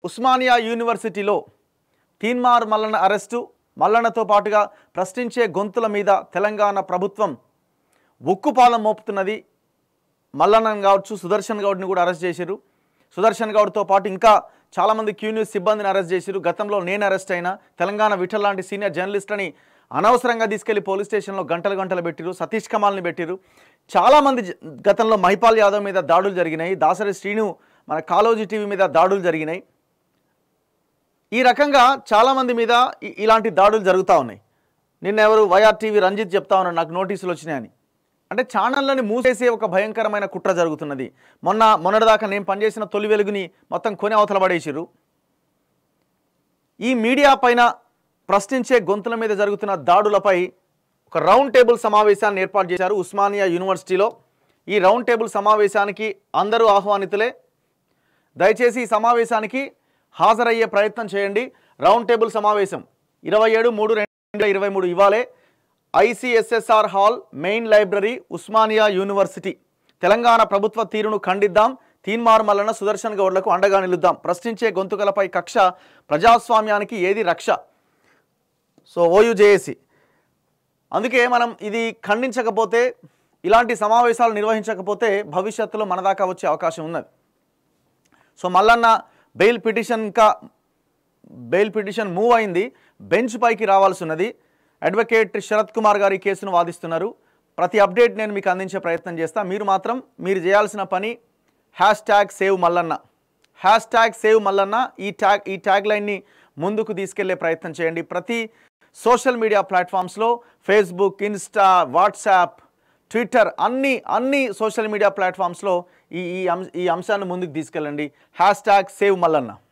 ఉస్మానియా యూనివర్సిటీలో తీన్మార్ మల్లన్న అరెస్టు మల్లన్నతో పాటుగా ప్రశ్నించే గొంతుల మీద తెలంగాణ ప్రభుత్వం ఉక్కుపాలం మోపుతున్నది మల్లన్నన్ కావచ్చు సుదర్శన్ గౌడ్ని కూడా అరెస్ట్ చేశారు సుదర్శన్ గౌడ్తో పాటు ఇంకా చాలామంది క్యూ న్యూస్ సిబ్బందిని అరెస్ట్ చేశారు గతంలో నేను అరెస్ట్ అయినా తెలంగాణ విఠల్ లాంటి సీనియర్ జర్నలిస్ట్ని అనవసరంగా తీసుకెళ్లి పోలీస్ స్టేషన్లో గంటలు గంటలు పెట్టిరు సతీష్ కమాల్ని పెట్టిరు చాలామంది జ- గతంలో మహిపాల్ యాదవ్ మీద దాడులు జరిగినాయి దాసరి శ్రీను మన కాలోజీ టీవీ మీద దాడులు జరిగినాయి ఈ రకంగా చాలామంది మీద ఇ- ఇలాంటి దాడులు జరుగుతూ ఉన్నాయి నిన్న ఎవరు వైఆర్ టీవీ రంజిత్ చెప్తా ఉన్నారు నాకు నోటీసులు వచ్చినాయని అంటే ఛానళ్ళని మూసేసే ఒక భయంకరమైన కుట్ర జరుగుతున్నది మొన్న మొన్నటిదాకా నేను పనిచేసిన తొలి వెలుగుని మొత్తం కొని అవతల పడేసిరు ఈ మీడియా పైన ప్రశ్నించే గొంతుల మీద జరుగుతున్న దాడులపై ఒక రౌండ్ టేబుల్ సమావేశాన్ని ఏర్పాటు చేశారు ఉస్మానియా యూనివర్సిటీలో ఈ రౌండ్ టేబుల్ సమావేశానికి అందరూ ఆహ్వానితులే దయచేసి ఈ సమావేశానికి హాజరయ్యే ప్రయత్నం చేయండి రౌండ్ టేబుల్ సమావేశం ఇరవై ఏడు మూడు రెండు వేల ఇరవై మూడు ఇవాళే ICSSR hall main library Osmania University Telangana ప్రభుత్వ తీరును ఖండిద్దాం తీన్మార్ మల్లన సుదర్శన్ గౌడ్లకు అండగా నిలుద్దాం ప్రశ్నించే గొంతుకలపై కక్ష ప్రజాస్వామ్యానికి ఏది రక్ష సో ఓయుజేఏసి అందుకే మనం ఇది ఖండించకపోతే ఇలాంటి సమావేశాలు నిర్వహించకపోతే భవిష్యత్తులో మన దాకా వచ్చే అవకాశం ఉన్నది సో మల్లన్న బెయిల్ పిటిషన్ ఇంకా బెయిల్ పిటిషన్ మూవ్ అయింది బెంచ్ పైకి రావాల్సి ఉన్నది అడ్వకేట్ శరత్ కుమార్ గారు ఈ కేసును వాదిస్తున్నారు ప్రతి అప్డేట్ నేను మీకు అందించే ప్రయత్నం చేస్తా మీరు మాత్రం మీరు చేయాల్సిన పని hashtag save Mallanna hashtag save Mallanna ఈ ట్యాగ్ ఈ ట్యాగ్ లైన్ని ముందుకు తీసుకెళ్లే ప్రయత్నం చేయండి ప్రతి సోషల్ మీడియా ప్లాట్ఫామ్స్లో ఫేస్బుక్ ఇన్స్టా వాట్సాప్ ట్విట్టర్ అన్ని అన్ని సోషల్ మీడియా ప్లాట్ఫామ్స్లో ఈ ఈ అంశ ఈ అంశాన్ని ముందుకు తీసుకెళ్ళండి హ్యాష్ ట్యాగ్ సేవ్ మల్లన్న